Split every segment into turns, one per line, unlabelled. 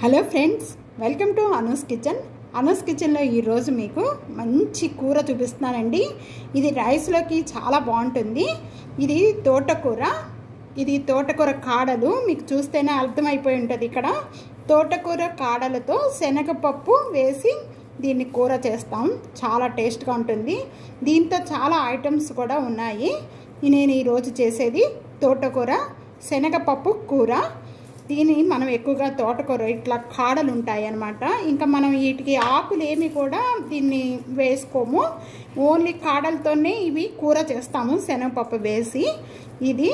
hello friends welcome to Anu's kitchen Anu's కిచెన్లో ఈరోజు మీకు మంచి కూర చూపిస్తున్నానండి ఇది రైస్లోకి చాలా బాగుంటుంది ఇది తోటకూర ఇది తోటకూర కాడలు మీకు చూస్తేనే అర్థమైపోయి ఉంటుంది ఇక్కడ తోటకూర కాడలతో శనగపప్పు వేసి దీన్ని కూర చేస్తాం చాలా టేస్ట్గా ఉంటుంది దీంతో చాలా ఐటమ్స్ కూడా ఉన్నాయి నేను ఈరోజు చేసేది తోటకూర శనగపప్పు కూర దీని మనం ఎక్కువగా తోటకూర ఇట్లా కాడలు ఉంటాయి అన్నమాట ఇంకా మనం వీటికి ఆకులు ఏమి కూడా దీన్ని వేసుకోము ఓన్లీ కాడలతోనే ఇవి కూర చేస్తాము శనగపప్పు వేసి ఇది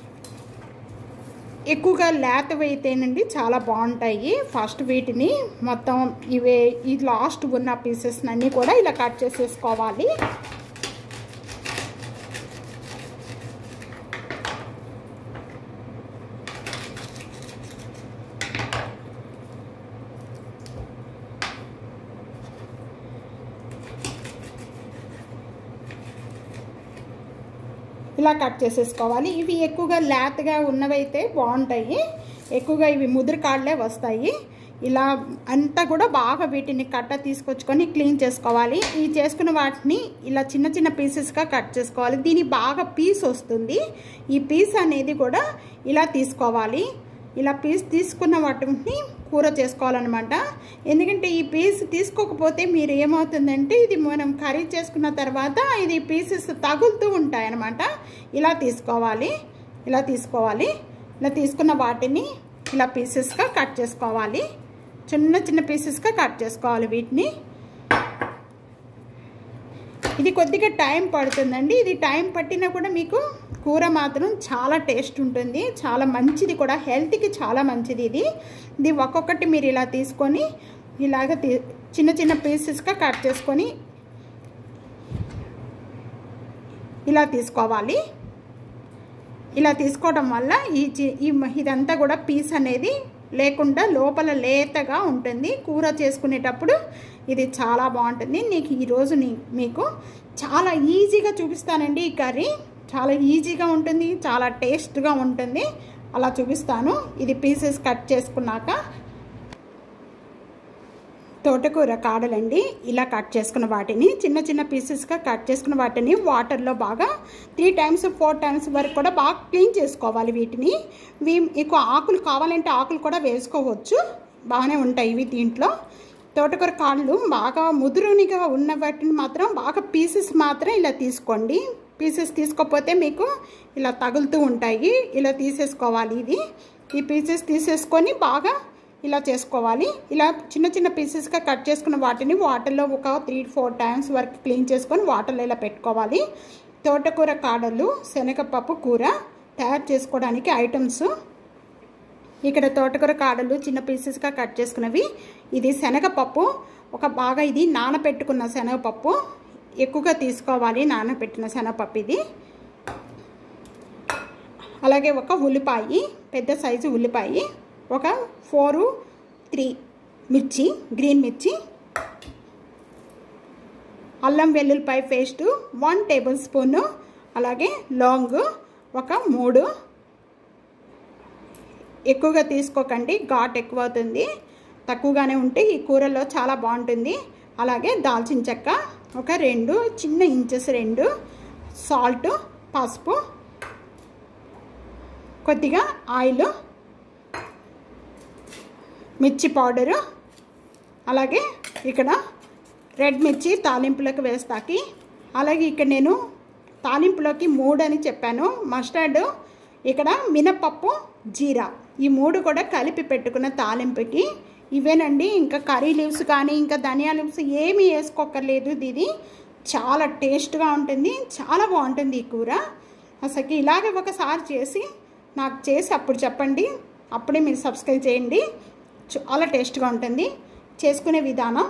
ఎక్కువగా లేతవి అయితేనండి చాలా బాగుంటాయి ఫస్ట్ వీటిని మొత్తం ఇవే ఈ లాస్ట్ ఉన్న పీసెస్ అన్నీ కూడా ఇలా కట్ చేసేసుకోవాలి ఇలా కట్ చేసేసుకోవాలి ఇవి ఎక్కువగా లేతగా ఉన్నవైతే బాగుంటాయి ఎక్కువగా ఇవి ముదురు కాళ్ళే వస్తాయి ఇలా అంతా కూడా బాగా వీటిని కట్ట తీసుకొచ్చుకొని క్లీన్ చేసుకోవాలి ఈ చేసుకున్న వాటిని ఇలా చిన్న చిన్న పీసెస్గా కట్ చేసుకోవాలి దీని బాగా పీస్ వస్తుంది ఈ పీస్ అనేది కూడా ఇలా తీసుకోవాలి ఇలా పీస్ తీసుకున్న వాటిని కూర చేసుకోవాలన్నమాట ఎందుకంటే ఈ పీస్ తీసుకోకపోతే మీరు ఏమవుతుందంటే ఇది మనం కర్రీ చేసుకున్న తర్వాత ఇది పీసెస్ తగులుతూ ఉంటాయి అన్నమాట ఇలా తీసుకోవాలి ఇలా తీసుకోవాలి ఇలా తీసుకున్న వాటిని ఇలా పీసెస్గా కట్ చేసుకోవాలి చిన్న చిన్న పీసెస్గా కట్ చేసుకోవాలి వీటిని ఇది కొద్దిగా టైం పడుతుందండి ఇది టైం పట్టినా కూడా మీకు కూర మాత్రం చాలా టేస్ట్ ఉంటుంది చాలా మంచిది కూడా హెల్త్కి చాలా మంచిది ఇది ఇది ఒక్కొక్కటి మీరు ఇలా తీసుకొని ఇలాగ చిన్న చిన్న పీసెస్గా కట్ చేసుకొని ఇలా తీసుకోవాలి ఇలా తీసుకోవడం వల్ల ఈ ఇదంతా కూడా పీస్ అనేది లేకుండా లోపల లేతగా ఉంటుంది కూర చేసుకునేటప్పుడు ఇది చాలా బాగుంటుంది నీకు ఈరోజు మీకు చాలా ఈజీగా చూపిస్తానండి ఈ కర్రీ చాలా ఈజీగా ఉంటుంది చాలా టేస్ట్గా ఉంటుంది అలా చూపిస్తాను ఇది పీసెస్ కట్ చేసుకున్నాక తోటకూర కాడలండి ఇలా కట్ చేసుకున్న వాటిని చిన్న చిన్న పీసెస్గా కట్ చేసుకున్న వాటిని వాటర్లో బాగా త్రీ టైమ్స్ ఫోర్ టైమ్స్ వరకు కూడా బాగా క్లీన్ చేసుకోవాలి వీటిని మీకు ఆకులు కావాలంటే ఆకులు కూడా వేసుకోవచ్చు బాగానే ఉంటాయి ఇవి దీంట్లో తోటకూర కాళ్ళు బాగా ముదురునిగా ఉన్న వాటిని మాత్రం బాగా పీసెస్ మాత్రం ఇలా తీసుకోండి పీసెస్ తీసుకోకపోతే మీకు ఇలా తగులుతూ ఉంటాయి ఇలా తీసేసుకోవాలి ఇది ఈ పీసెస్ తీసేసుకొని బాగా ఇలా చేసుకోవాలి ఇలా చిన్న చిన్న పీసెస్గా కట్ చేసుకున్న వాటిని వాటర్లో ఒక త్రీ ఫోర్ టైమ్స్ వరకు క్లీన్ చేసుకొని వాటర్లో ఇలా పెట్టుకోవాలి తోటకూర కాడలు శనగపప్పు కూర తయారు చేసుకోవడానికి ఐటమ్స్ ఇక్కడ తోటకూర కాడలు చిన్న పీసెస్గా కట్ చేసుకున్నవి ఇది శనగపప్పు ఒక బాగా ఇది నానబెట్టుకున్న శనగపప్పు ఎక్కువగా తీసుకోవాలి నానబెట్టిన శనగపప్పు ఇది అలాగే ఒక ఉల్లిపాయ పెద్ద సైజు ఉల్లిపాయ ఒక ఫోరు త్రీ మిర్చి గ్రీన్ మిర్చి అల్లం వెల్లుల్లిపాయ పేస్ట్ వన్ టేబుల్ స్పూను అలాగే లాంగ్ ఒక మూడు ఎక్కువగా తీసుకోకండి ఘాట్ ఎక్కువ అవుతుంది తక్కువగానే ఉంటే ఈ కూరలో చాలా బాగుంటుంది అలాగే దాల్చిన చెక్క ఒక రెండు చిన్న ఇంచెస్ రెండు సాల్ట్ పసుపు కొద్దిగా ఆయిల్ మిర్చి పౌడరు అలాగే ఇక్కడ రెడ్ మిర్చి తాలింపులోకి వేస్తాకి అలాగే ఇక్కడ నేను తాలింపులోకి మూడు అని చెప్పాను మస్టర్డ్ ఇక్కడ మినపప్పు జీరా ఈ మూడు కూడా కలిపి పెట్టుకున్న తాలింపుకి ఇవేనండి ఇంకా కర్రీ లీవ్స్ కానీ ఇంకా ధనియా లీవ్స్ ఏమీ వేసుకోకర్లేదు ఇది చాలా టేస్ట్గా ఉంటుంది చాలా బాగుంటుంది ఈ కూర అసలు ఇలాగే ఒకసారి చేసి నాకు చేసి అప్పుడు చెప్పండి అప్పుడే మీరు సబ్స్క్రైబ్ చేయండి చాలా టేస్ట్గా ఉంటుంది చేసుకునే విధానం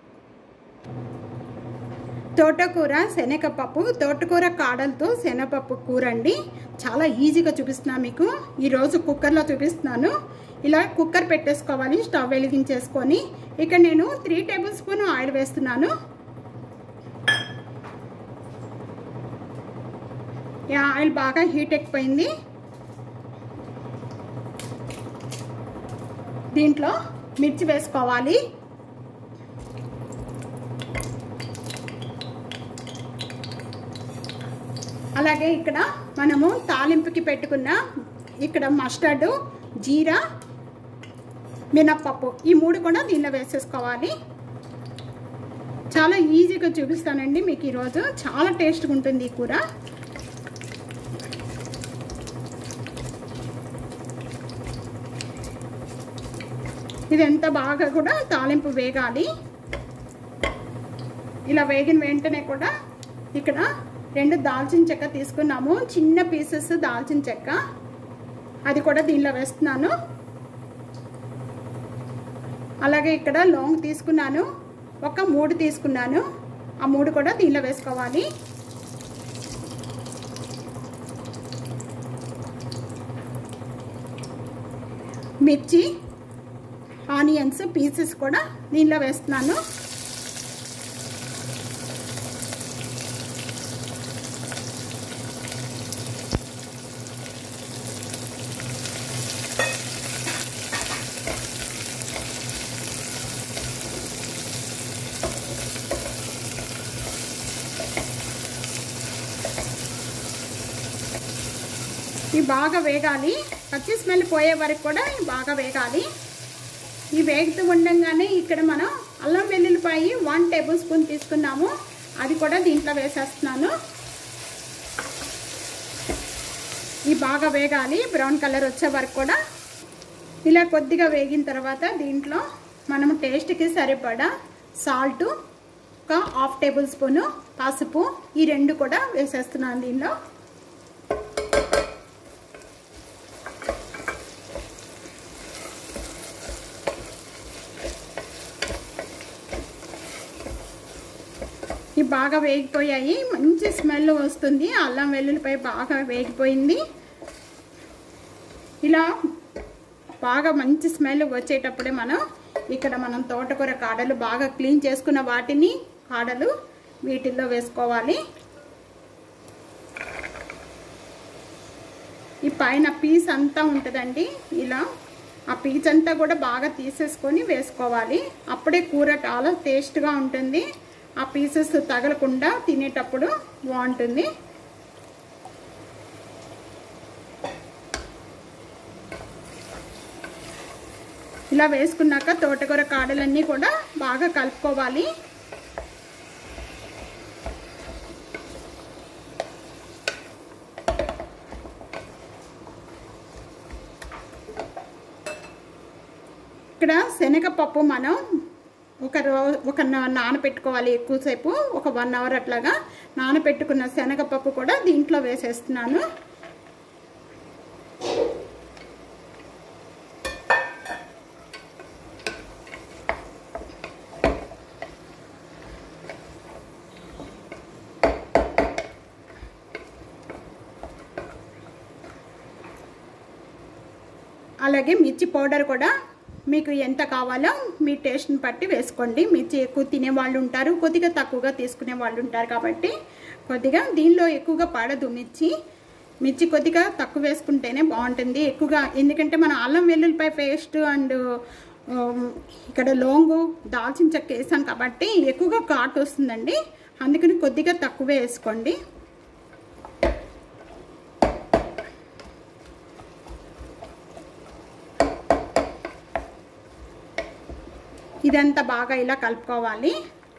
తోటకూర శనగపప్పు తోటకూర కాడలతో శనగపప్పు కూర అండి చాలా ఈజీగా చూపిస్తున్నా మీకు ఈరోజు కుక్కర్లో చూపిస్తున్నాను ఇలా కుక్కర్ పెట్టేసుకోవాలి స్టవ్ వెలిగించేసుకొని ఇక్కడ నేను త్రీ టేబుల్ స్పూన్ ఆయిల్ వేస్తున్నాను ఈ ఆయిల్ బాగా హీట్ ఎక్కిపోయింది దీంట్లో మిర్చి వేసుకోవాలి అలాగే ఇక్కడ మనము తాలింపుకి పెట్టుకున్న ఇక్కడ మస్టర్డ్ జీరా మినప్పప్పు ఈ మూడు కూడా దీనిలో వేసేసుకోవాలి చాలా ఈజీగా చూపిస్తానండి మీకు ఈరోజు చాలా టేస్ట్గా ఉంటుంది ఈ కూర ఇది ఎంత బాగా కూడా తాలింపు వేగాలి ఇలా వేగిన వెంటనే కూడా ఇక్కడ రెండు దాల్చిన చెక్క తీసుకున్నాము చిన్న పీసెస్ దాల్చిన చెక్క అది కూడా దీనిలో వేస్తున్నాను అలాగే ఇక్కడ లాంగ్ తీసుకున్నాను ఒక మూడు తీసుకున్నాను ఆ మూడు కూడా దీనిలో వేసుకోవాలి మిర్చి ఆనియన్స్ పీసెస్ కూడా దీనిలో వేస్తున్నాను ఇవి బాగా వేగాలి పచ్చి స్మెల్ పోయే వరకు కూడా ఇవి బాగా వేగాలి ఇవి వేగుతూ ఉండగానే ఇక్కడ మనం అల్లం వెల్లుల్లిపాయి వన్ టేబుల్ స్పూన్ తీసుకున్నాము అది కూడా దీంట్లో వేసేస్తున్నాను ఇవి బాగా వేగాలి బ్రౌన్ కలర్ వచ్చే వరకు కూడా ఇలా కొద్దిగా వేగిన తర్వాత దీంట్లో మనం టేస్ట్కి సరిపడా సాల్ట్ ఒక హాఫ్ టేబుల్ స్పూను పసుపు ఈ రెండు కూడా వేసేస్తున్నాను దీనిలో ఇవి బాగా వేగిపోయాయి మంచి స్మెల్ వస్తుంది అల్లం వెల్లుల్లిపై బాగా వేగిపోయింది ఇలా బాగా మంచి స్మెల్ వచ్చేటప్పుడే మనం ఇక్కడ మనం తోటకూర కాడలు బాగా క్లీన్ చేసుకున్న వాటిని కాడలు వీటిల్లో వేసుకోవాలి ఈ పైన పీస్ అంతా ఉంటుందండి ఇలా ఆ పీస్ అంతా కూడా బాగా తీసేసుకొని వేసుకోవాలి అప్పుడే కూర చాలా టేస్ట్గా ఉంటుంది ఆ పీసెస్ తగలకుండా తినేటప్పుడు బాగుంటుంది ఇలా వేసుకున్నాక తోటకూర కాడలన్నీ కూడా బాగా కలుపుకోవాలి ఇక్కడ శనగపప్పు మనం ఒక రో ఒక నానబెట్టుకోవాలి ఎక్కువసేపు ఒక వన్ అవర్ అట్లాగా నానబెట్టుకున్న శనగపప్పు కూడా దీంట్లో వేసేస్తున్నాను అలాగే మిర్చి పౌడర్ కూడా మీకు ఎంత కావాలో మీ టేస్ట్ని బట్టి వేసుకోండి మిర్చి ఎక్కువ తినే వాళ్ళు ఉంటారు కొద్దిగా తక్కువగా తీసుకునే వాళ్ళు ఉంటారు కాబట్టి కొద్దిగా దీనిలో ఎక్కువగా పడదు మిర్చి మిర్చి కొద్దిగా తక్కువ వేసుకుంటేనే బాగుంటుంది ఎక్కువగా ఎందుకంటే మనం అల్లం వెల్లుల్లిపాయ పేస్ట్ అండ్ ఇక్కడ లోంగు దాల్చిన చెక్క వేసాం కాబట్టి ఎక్కువగా ఘాటు వస్తుందండి అందుకని కొద్దిగా తక్కువే వేసుకోండి ఇదంతా బాగా ఇలా కలుపుకోవాలి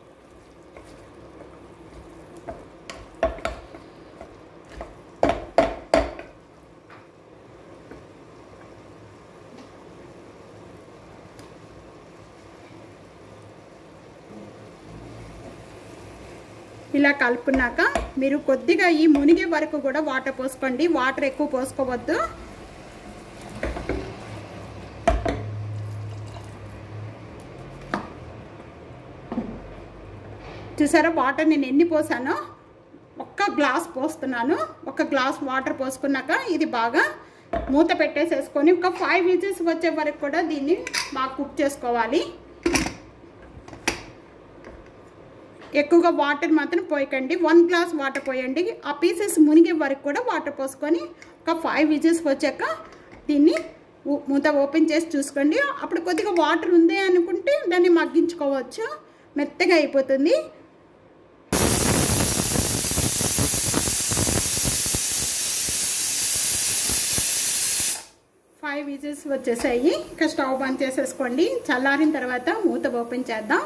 ఇలా కలుపుకున్నాక మీరు కొద్దిగా ఈ మునిగే వరకు కూడా వాటర్ పోసుకోండి వాటర్ ఎక్కువ పోసుకోవద్దు చూసారా వాటర్ నేను ఎన్ని పోసానో ఒక్క గ్లాస్ పోస్తున్నాను ఒక గ్లాస్ వాటర్ పోసుకున్నాక ఇది బాగా మూత పెట్టేసేసుకొని ఒక ఫైవ్ విజిల్స్ వచ్చే వరకు కూడా దీన్ని బాగా కుక్ చేసుకోవాలి ఎక్కువగా వాటర్ మాత్రం పోయకండి వన్ గ్లాస్ వాటర్ పోయండి ఆ పీసెస్ మునిగే వరకు కూడా వాటర్ పోసుకొని ఒక ఫైవ్ విజిల్స్ వచ్చాక దీన్ని ఊ- మూత ఓపెన్ చేసి చూసుకోండి అప్పుడు కొద్దిగా వాటర్ ఉంది అనుకుంటే దాన్ని మగ్గించుకోవచ్చు మెత్తగా అయిపోతుంది ఫైవ్ విజిల్స్ వచ్చేసాయి ఇంకా స్టవ్ బంద్ చేసేసుకోండి చల్లారిన తర్వాత మూత ఓపెన్ చేద్దాం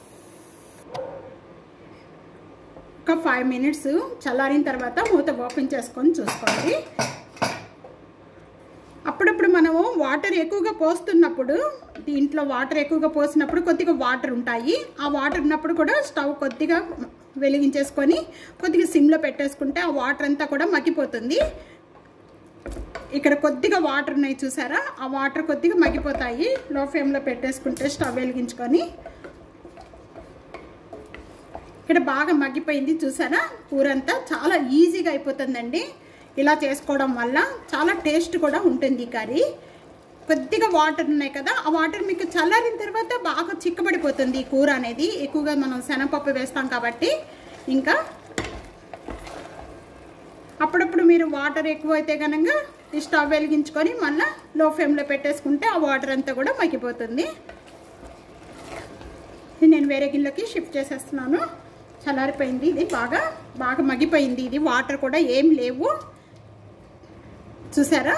ఒక ఫైవ్ మినిట్స్ చల్లారిన తర్వాత మూత ఓపెన్ చేసుకొని చూసుకోండి అప్పుడప్పుడు మనము వాటర్ ఎక్కువగా పోస్తున్నప్పుడు దీంట్లో వాటర్ ఎక్కువగా పోసినప్పుడు కొద్దిగా వాటర్ ఉంటాయి ఆ వాటర్ ఉన్నప్పుడు కూడా స్టవ్ కొద్దిగా వెలిగించేసుకొని కొద్దిగా సిమ్లో పెట్టేసుకుంటే ఆ వాటర్ అంతా కూడా మగ్గిపోతుంది ఇక్కడ కొద్దిగా వాటర్ ఉన్నాయి చూసారా ఆ వాటర్ కొద్దిగా మగ్గిపోతాయి లో ఫ్లేమ్లో పెట్టేసుకుంటే స్టవ్ వెలిగించుకొని ఇక్కడ బాగా మగ్గిపోయింది చూసారా కూర అంతా చాలా ఈజీగా అయిపోతుందండి ఇలా చేసుకోవడం వల్ల చాలా టేస్ట్ కూడా ఉంటుంది ఈ కర్రీ కొద్దిగా వాటర్ ఉన్నాయి కదా ఆ వాటర్ మీకు చల్లారిన తర్వాత బాగా చిక్కబడిపోతుంది ఈ కూర అనేది ఎక్కువగా మనం శనగపప్పు వేస్తాం కాబట్టి ఇంకా అప్పుడప్పుడు మీరు వాటర్ ఎక్కువ అయితే కనుక ఈ స్టవ్ వెలిగించుకొని మళ్ళీ లో ఫ్లేమ్లో పెట్టేసుకుంటే ఆ వాటర్ అంతా కూడా మగ్గిపోతుంది ఇది నేను వేరే గిన్నెలోకి షిఫ్ట్ చేసేస్తున్నాను చల్లారిపోయింది ఇది బాగా బాగా మగ్గిపోయింది ఇది వాటర్ కూడా ఏం లేవు చూసారా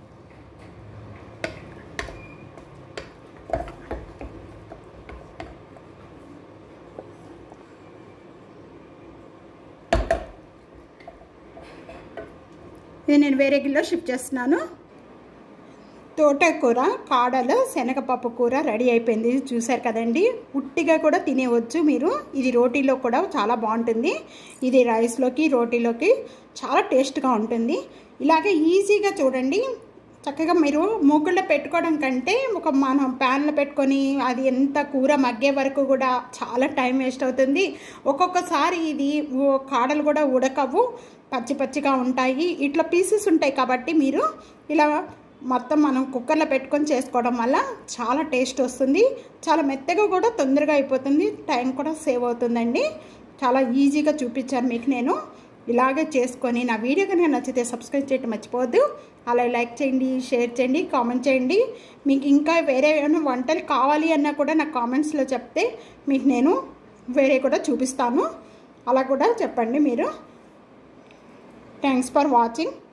ఇది నేను వేరే గిన్నెలో షిఫ్ట్ చేస్తున్నాను తోటకూర కాడలు శనగపప్పు కూర రెడీ అయిపోయింది చూసారు కదండి ఉట్టిగా కూడా తినేవచ్చు మీరు ఇది రోటీలో కూడా చాలా బాగుంటుంది ఇది రైస్లోకి రోటీలోకి చాలా టేస్ట్గా ఉంటుంది ఇలాగే ఈజీగా చూడండి చక్కగా మీరు మూకుల్లో పెట్టుకోవడం కంటే ఒక మనం ప్యాన్లో పెట్టుకొని అది ఎంత కూర మగ్గే వరకు కూడా చాలా టైం వేస్ట్ అవుతుంది ఒక్కొక్కసారి ఇది ఓ- కాడలు కూడా ఉడకవు పచ్చి పచ్చిగా ఉంటాయి ఇట్లా పీసెస్ ఉంటాయి కాబట్టి మీరు ఇలా మొత్తం మనం కుక్కర్లో పెట్టుకొని చేసుకోవడం వల్ల చాలా టేస్ట్ వస్తుంది చాలా మెత్తగా కూడా తొందరగా అయిపోతుంది టైం కూడా సేవ్ అవుతుందండి చాలా ఈజీగా చూపించాను మీకు నేను ఇలాగే చేసుకొని నా వీడియో కనుక నచ్చితే సబ్స్క్రైబ్ చేయడం మర్చిపోవద్దు అలా లైక్ చేయండి షేర్ చేయండి కామెంట్ చేయండి మీకు ఇంకా వేరే ఏమైనా వంటలు కావాలి అన్నా కూడా నాకు కామెంట్స్లో చెప్తే మీకు నేను వేరే కూడా చూపిస్తాను అలా కూడా చెప్పండి మీరు థ్యాంక్స్ ఫర్ వాచింగ్